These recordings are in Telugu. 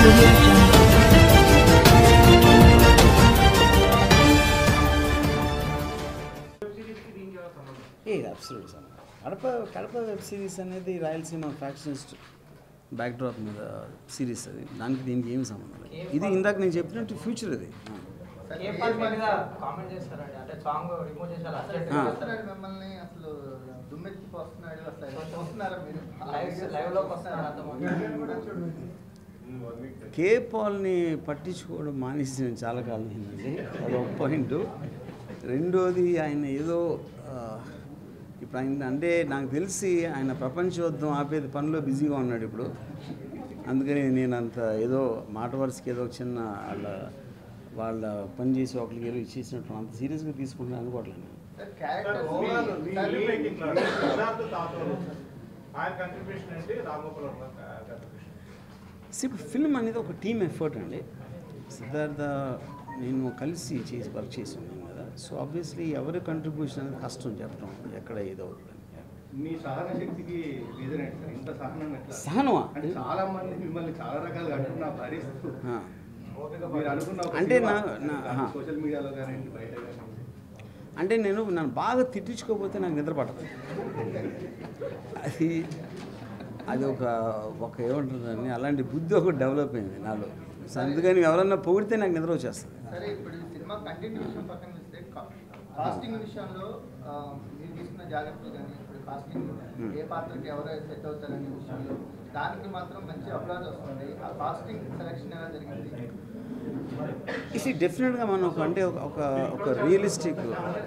audio jungle. A absolute sir Kadapa Kadapa web series అనేది రాయలసీమ ఫ్యాక్షనిస్ట్ బ్యాక్డ్రాప్ మీద సిరీస్ అది దానికి దీనికి ఏం సంబంధం లేదు ఇది ఇందాక నేను చెప్పినట్టు ఫ్యూచర్ ఇది ఏ పార్ట్ మీద కామెంట్ చేస్తారండి అంటే సాంగ్ రిమూవ్ చేశారు అర్జెంట్ ఆ. చూస్తున్నాడు మిమ్మల్ని అసలు దుమ్మెత్తికి వస్తున్నాడు అసలు ఎలా చూస్తున్నారా మీరు లైవ్ లైవ్ లోకి వస్తున్నాడు అంత కే పాల్ని పట్టించుకోవడం మానేసి నేను చాలా కాలం అయిందండి అది ఒక పాయింట్ రెండోది ఆయన ఏదో ఆ, ఇప్పుడు ఆయన అంటే నాకు తెలిసి ఆయన ప్రపంచోద్ధం ఆపేది పనిలో బిజీగా ఉన్నాడు ఇప్పుడు అందుకని నేను అంత ఏదో మాట వరుసకి ఏదో చిన్న వాళ్ళ వాళ్ళ పని చేసి ఒకరికి ఏదో ఇచ్చేసినట్టు అంత సీరియస్గా తీసుకుంటున్నాను అనుకోవట్లేదు నేను సార్ క్యారెక్టర్ ఓవరాల్ ఈ రీమేకింగ్ లో సిద్ధార్థ్ తాతోలు ఆయన కంట్రిబ్యూషన్ ఏంటి రామగోపాల్ వర్మ కంట్రిబ్యూషన్ See, ఇప్పుడు ఫిల్మ్ అనేది ఒక టీమ్ ఎఫర్ట్ అండి సిద్ధార్థ నేను కలిసి చేసి వర్క్ చేసి ఉన్నాను కదా సో ఆబ్వియస్లీ ఎవరి కంట్రిబ్యూషన్ అనేది కష్టం చెప్పడం ఎక్కడ ఏదవుతుంది మీ సహన శక్తికి రీజన్ ఏంటి సార్ ఇంత సహనం ఎట్లా సహనమా అంటే చాలా మంది మిమ్మల్ని చాలా రకాలుగా అంటున్నా భరిస్తూ ఆ. మీరు అనుకున్న ఒక అంటే సినిమా, నా- నా- ఆహా. సోషల్ మీడియాలో కానీ బయట కానీ అంటే నేను నన్ను బాగా తిట్టించుకోకపోతే నాకు నిద్ర పట్టదు అది అది ఒక ఒక ఏమంటుందని అలాంటి బుద్ధి ఒకటి డెవలప్ అయింది నాలో సో అందుకని ఎవరన్నా పొగిడితే నాకు నిద్ర వచ్చేస్తుంది సరే ఇప్పుడు ఈ సినిమా కంటెంట్ విషయం పక్కన చూస్తే కాస్టింగ్ విషయంలో ఆ, మీరు తీసుకున్న జాగ్రత్తలు కానీ ఇప్పుడు కాస్టింగ్ ఏ పాత్రకి ఎవరు సెట్ అవుతారనే విషయంలో దానికి మాత్రం మంచి అప్లాజ్ వస్తుంది ఆ కాస్టింగ్ సెలెక్షన్ ఎలా జరిగింది ఇది డెఫినెట్గా మనం ఒక అంటే ఒక ఒక ఒక రియలిస్టిక్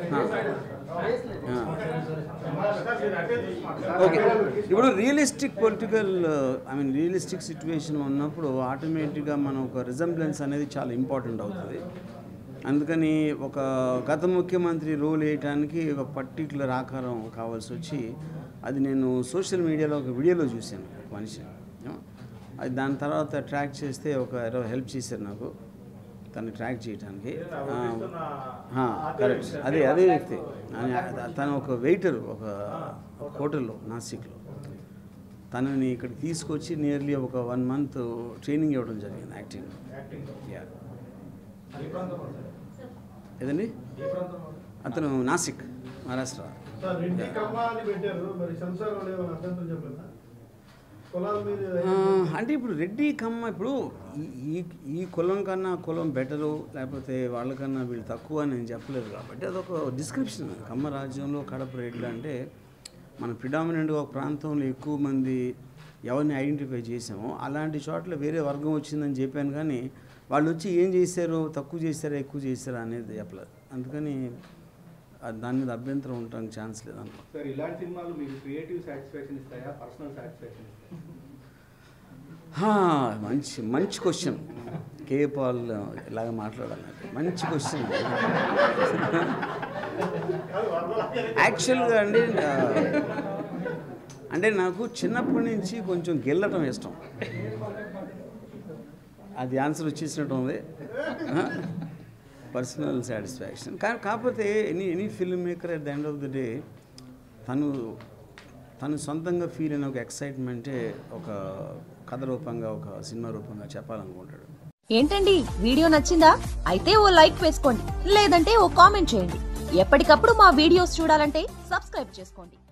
Face లేదు. సార్ మీరు అటే చూసి మాట్లాడారు. ఓకే ఇప్పుడు realistic political I mean realistic సిచ్యువేషన్లో ఉన్నప్పుడు ఆటోమేటిక్గా మనం ఒక రిజంబ్లెన్స్ అనేది చాలా ఇంపార్టెంట్ అవుతుంది అందుకని ఒక గత ముఖ్యమంత్రి రోల్ వేయటానికి ఒక పర్టికులర్ ఆకారం కావాల్సి వచ్చి అది నేను సోషల్ మీడియాలో ఒక వీడియోలో చూశాను ఒక మనిషిని ఏమో. అది దాని తర్వాత ట్రాక్ చేస్తే ఒక ఎవరో హెల్ప్ చేశారు నాకు తను ట్రాక్ చేయడానికి కరెక్ట్ అదే అదే వ్యక్తి ఆయన- తను ఒక వెయిటర్ ఒక ఒక హోటల్లో నాసిక్లో తనని ఇక్కడికి తీసుకొచ్చి నియర్లీ ఒక వన్ మంత్ ట్రైనింగ్ ఇవ్వడం జరిగింది యాక్టింగ్ యా ఏదండి అతను నాసిక్ మహారాష్ట్ర సార్ రెడ్డి కమ్మ అని పెట్టారు మరి సెన్సార్ వాళ్ళు ఏమైనా అభ్యంతరం చెప్పలేదా కులాల మీద ఆ, అంటే ఇప్పుడు రెడ్డి కమ్మ ఇప్పుడు ఈ- ఈ ఈ కులం కన్నా కులం బెటరు లేకపోతే వాళ్ళకన్నా వీళ్ళు తక్కువ అని నేను చెప్పలేదు కాబట్టి అదొక డిస్క్రిప్షన్ కమ్మ రాజ్యంలో కడప రెడ్లు అంటే మన ప్రిడామినెంట్గా ఒక ప్రాంతంలో ఎక్కువ మంది ఎవరిని ఐడెంటిఫై చేసామో అలాంటి చోట్ల వేరే వర్గం వచ్చిందని చెప్పాను కానీ వాళ్ళు వచ్చి ఏం చేశారో తక్కువ చేశారా ఎక్కువ చేశారా అనేది చెప్పలేదు అందుకని ఆ- దాని మీద అభ్యంతరం ఉండడానికి ఛాన్స్ లేదన్నమాట సార్ ఇలాంటి సినిమాలు మీకు క్రియేటివ్ సాటిస్ఫాక్షన్ ఇస్తాయా పర్సనల్ సాటిస్ఫాక్షన్ ఇస్తాయా హా, మంచి మంచి క్వశ్చన్ కే పాల్ ఇలాగ మాట్లాడాలి మంచి క్వశ్చన్ యాక్చువల్గా అండి ఆ, అంటే నాకు చిన్నప్పటి నుంచి కొంచెం గెల్లటం ఇష్టం అది ఆన్సర్ వచ్చేసినట్టు ఉంది పర్సనల్ సాటిస్ఫాక్షన్ కానీ కాకపోతే any any film maker at the end of the day తను తను సొంతంగా ఫీల్ అయిన ఒక ఎక్సైట్మెంటే ఒక కథ రూపంగా ఒక సినిమా రూపంగా చెప్పాలనుకుంటాడు ఏంటండి వీడియో నచ్చిందా అయితే ఓ లైక్ వేసుకోండి లేదంటే ఓ కామెంట్ చేయండి ఎప్పటికప్పుడు మా వీడియోస్ చూడాలంటే సబ్స్క్రైబ్ చేసుకోండి